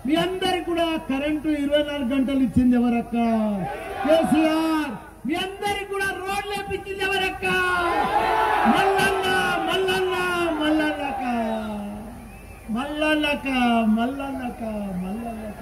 మీ అందరికి కూడా కరెంటు ఇరవై నాలుగు గంటలు ఇచ్చింది ఎవరక్క కేసీఆర్ మీ అందరికి కూడా రోడ్లు వేపించింది ఎవరక్క మల్లన్న మల్లన్న మల్లన్నక మల్లన్నక మల్లన్నక మల్లన్నక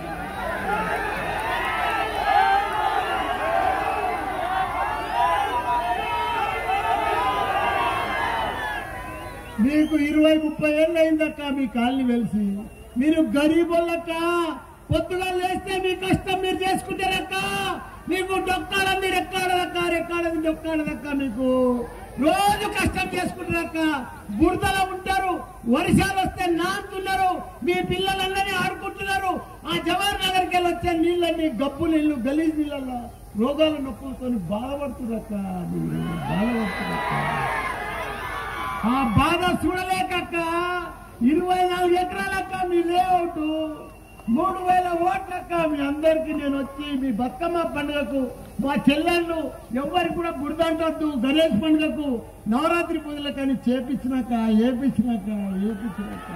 మీకు ఇరవై ముప్పై ఏళ్ళు అయిందక్క మీ కాళ్ళని వెలిసి మీరు గరీబులక్క పొద్దుగా లేస్తే మీ కష్టం మీరు చేసుకుంటారక్క మీకు డొక్కాడంది రెక్కాడదక్క రెక్కాడది డొక్కాడదక్క మీకు రోజు కష్టం చేసుకుంటారక్క బురదలో ఉంటారు వర్షాలు వస్తే నాంతున్నారు మీ పిల్లలందరినీ ఆడుకుంటున్నారు ఆ జవహర్ నగర్కి వెళ్ళి వచ్చే నీళ్ళని గబ్బు నీళ్ళు గలీజ్ నీళ్ళల్లో రోగాల నొప్పులతో బాధపడుతురక్క మీరు బాధపడుతురక్క ఆ బాధ చూడలేకక్క ఇరవై నాలుగు ఎకరాలక్క మీ లేఅవుట్ మూడు వేల ఓట్లక్క మీ అందరికి నేను వచ్చి మీ బతుకమ్మ పండుగకు మా చెల్లెళ్ళు ఎవరికి కూడా బురదంటొద్దు గణేష్ పండుగకు నవరాత్రి పూజలకని చేపించినాక ఏపించినాక ఏపించినాక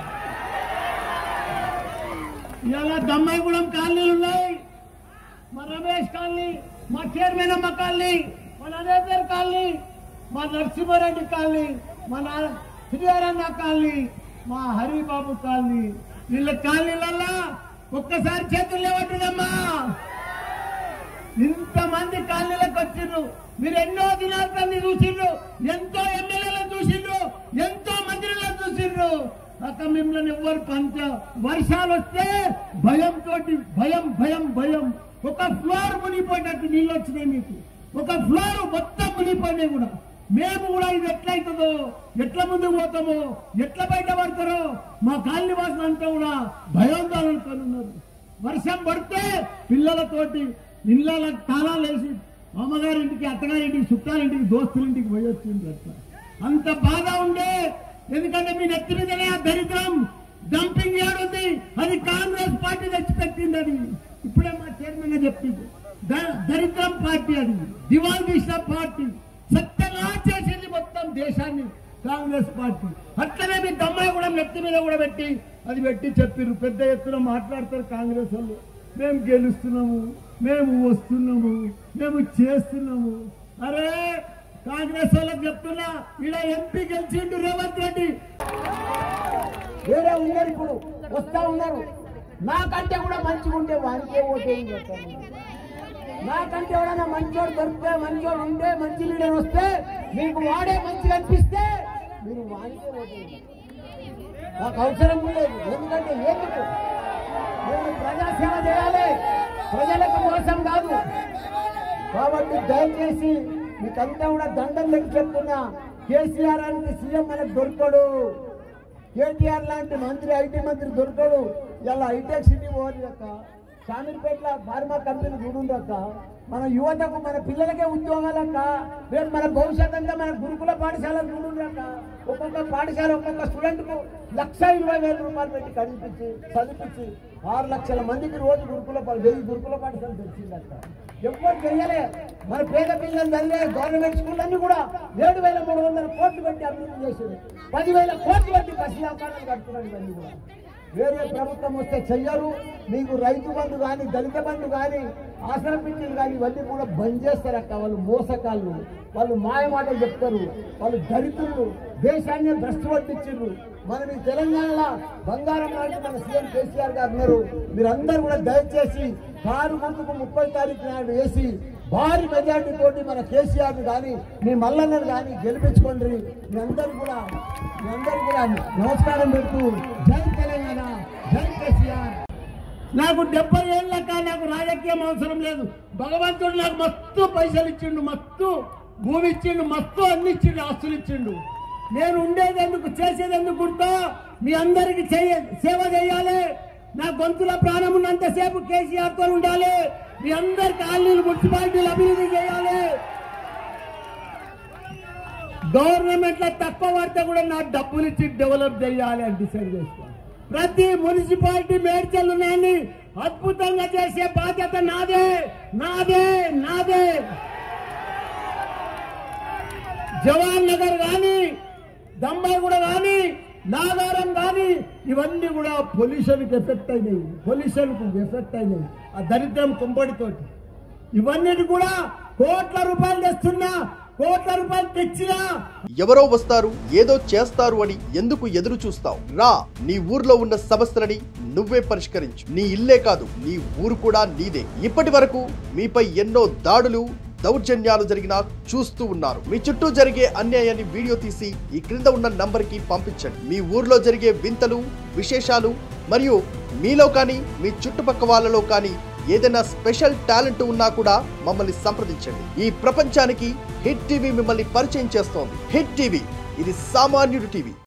ఇలా దమ్మాయిగూడెం కాలనీలు ఉన్నాయి మా రమేష్ కాలనీ మా చైర్మన్ అమ్మ కాలనీ మా నరేందర్ కాలనీ మా నరసింహారెడ్డి కాలనీ మా నా శ్రీహరన్న కాలనీ మా హరిబాబు కాలనీ వీళ్ళ కాలనీలల్లా ఒక్కసారి చేతులు లేవట్టుదమ్మా ఇంతమంది కాలనీలకు వచ్చిండ్రు మీరు ఎన్నో దినార్థాన్ని చూసిండ్రు ఎంతో ఎమ్మెల్యేలను చూసిండ్రు ఎంతో మంత్రులను చూసిండ్రు అక్క మిమ్మల్ని ఎవ్వరు పంచ వర్షాలు వస్తే భయంతో భయం భయం భయం ఒక ఫ్లోర్ మునిగిపోయినట్టు నీళ్ళు వచ్చినాయి మీకు ఒక ఫ్లోర్ మొత్తం మునిగిపోయినాయి కూడా మేము కూడా ఇది ఎట్లయితుందో ఎట్లా ముందుకు పోతామో ఎట్లా బయట పడతారో మా కాలనీ వాసన అంతా కూడా భయోందోళనతో ఉన్నారు వర్షం పడితే పిల్లలతోటి ఇళ్ళ తాళాలు వేసి అమ్మగారింటికి అత్తగారింటికి చుట్టాలింటికి దోస్తులింటికి పోయి వచ్చిండ్రు అట్లా అంత బాధ ఉండే ఎందుకంటే మీ నెత్తి మీదనే ఆ దరిద్రం డంపింగ్ యార్డ్ ఉంది అది కాంగ్రెస్ పార్టీ తెచ్చి పెట్టింది అది ఇప్పుడే మా చైర్మన్ చెప్పింది ద- దరిద్రం పార్టీ అది దివాల్ తీసిన పార్టీ సత్యంగా చేసింది మొత్తం దేశాన్ని కాంగ్రెస్ పార్టీ అట్లనే మీ దమ్మాయి కూడా నెత్తి మీద కూడా పెట్టి అది పెట్టి చెప్పిర్రు పెద్ద ఎత్తున మాట్లాడతారు కాంగ్రెస్ వాళ్ళు మేము గెలుస్తున్నాము మేము వస్తున్నాము మేము చేస్తున్నాము అరే కాంగ్రెస్ వాళ్ళకి చెప్తున్నా ఇలా ఎంపీ గెలిచిండు రేవంత్ రెడ్డి వేరే ఉన్నారు ఇప్పుడు వస్తా ఉన్నారు నాకంటే కూడా మంచిగా ఉంటే వానికే ఓటేం నాకంటే ఎవడన్నా మంచోడు దొరికితే మంచోడు ఉంటే మంచి లీడర్ వస్తే మీకు వాడే మంచిగా అనిపిస్తే మీరు వానికే ఓటేయండి నాకు అవసరం లేదు ఎందుకంటే ఎందుకు నేను ప్రజాసేవ చేయాలి ప్రజలకు మోసం కాదు కాబట్టి దయచేసి మీకంతా కూడా దండం పెట్టి చెప్తున్నా కేసీఆర్ అంటే సీఎం మనకు దొరకడు కేటీఆర్ లాంటి మంత్రి ఐటీ మంత్రి దొరకడు ఇలా హైటెక్ సిటీ పోవాలి యొక్క షామీర్పేటలో ఫార్మా కంపెనీ చూడుండక్క మన యువతకు మన పిల్లలకే ఉద్యోగాలక్క రేపు మన భవిష్యత్ అంతా మన గురుకుల పాఠశాల చూడుండక్క ఒక్కొక్క పాఠశాల ఒక్కొక్క స్టూడెంట్ కు లక్ష ఇరవై వేల రూపాయలు పెట్టి చదివించి చదివించి ఆరు లక్షల మందికి రోజు గురుకుల పా- వెయ్యి గురుకుల పాఠశాల తెచ్చిందక్క ఎవ్వరు చెయ్యలే మన పేద పిల్లలు చదివే గవర్నమెంట్ స్కూల్ అన్ని కూడా ఏడు వేల మూడు వందల కోట్లు పెట్టి అభివృద్ధి చేసింది పదివేల కోట్లు పెట్టి బస్సు వ్యాపారాలు కడుతున్నాడు ఇవన్నీ కూడా వేరే ప్రభుత్వం వస్తే చెయ్యరు మీకు రైతు బంధు కానీ దళిత బంధు కానీ ఆసన పింఛన్లు కానీ ఇవన్నీ కూడా బంద్ చేస్తారక్క వాళ్ళు మోసకాళ్ళు వాళ్ళు మాయ మాటలు చెప్తారు వాళ్ళు దళితులు దేశాన్ని భ్రష్టు పట్టించారు మనం ఈ తెలంగాణలో బంగారం లాంటి మన సీఎం కేసీఆర్ గారు ఉన్నారు మీరందరూ కూడా దయచేసి కారు గుర్తుకు ముప్పై తారీఖు నాడు వేసి భారీ మెజార్టీ తోటి మన కేసీఆర్ కానీ మీ మల్లన్నను కానీ గెలిపించుకోండి మీ అందరూ కూడా మీ అందరూ కూడా నమస్కారం పెడుతూ జై తెలంగాణ జై కేసీఆర్ నాకు డెబ్బై ఏళ్ళక నాకు రాజకీయం అవసరం లేదు భగవంతుడు నాకు మస్తు పైసలు ఇచ్చిండు మస్తు భూమి ఇచ్చిండు మస్తు అన్ని ఇచ్చిండు ఆస్తులు ఇచ్చిండు నేను ఉండేది ఎందుకు చేసేది ఎందుకు గుర్తో మీ అందరికి చేయ సేవ చేయాలి నా గొంతుల ప్రాణం ఉన్నంతసేపు కేసీఆర్ తో ఉండాలి మీ అందరి కాలనీలు మున్సిపాలిటీలు అభివృద్ధి చేయాలి గవర్నమెంట్ లో తక్కువ పడితే కూడా నా డబ్బులు ఇచ్చి డెవలప్ చేయాలి అని డిసైడ్ చేస్తాను ప్రతి మున్సిపాలిటీ మేడ్చల్ ఉన్నాయని అద్భుతంగా చేసే బాధ్యత నాదే నాదే నాదే జవాన్ నగర్ కానీ దంబాయిగూడ కానీ నాగారం కానీ ఇవన్నీ కూడా పొల్యూషన్కి ఎఫెక్ట్ అయినాయి పొల్యూషన్కు ఎఫెక్ట్ అయినాయి ఆ దరిద్రం కుంపడితోటి ఇవన్నీ కూడా కోట్ల రూపాయలు తెస్తున్నా కోట్ల రూపాయలు తెచ్చినా ఎవరో వస్తారు ఏదో చేస్తారు అని ఎందుకు ఎదురు చూస్తావు రా నీ ఊర్లో ఉన్న సమస్యలని నువ్వే పరిష్కరించు నీ ఇల్లే కాదు నీ ఊరు కూడా నీదే ఇప్పటి వరకు మీపై ఎన్నో దాడులు దౌర్జన్యాలు జరిగినా చూస్తూ ఉన్నారు మీ చుట్టూ జరిగే అన్యాయాన్ని వీడియో తీసి ఈ క్రింద ఉన్న నంబర్కి పంపించండి మీ ఊర్లో జరిగే వింతలు విశేషాలు మరియు మీలో కానీ మీ చుట్టుపక్క వాళ్ళలో కానీ ఏదైనా స్పెషల్ టాలెంట్ ఉన్నా కూడా మమ్మల్ని సంప్రదించండి ఈ ప్రపంచానికి హిట్ టీవీ మిమ్మల్ని పరిచయం చేస్తోంది హిట్ టీవీ ఇది సామాన్యుడి టీవీ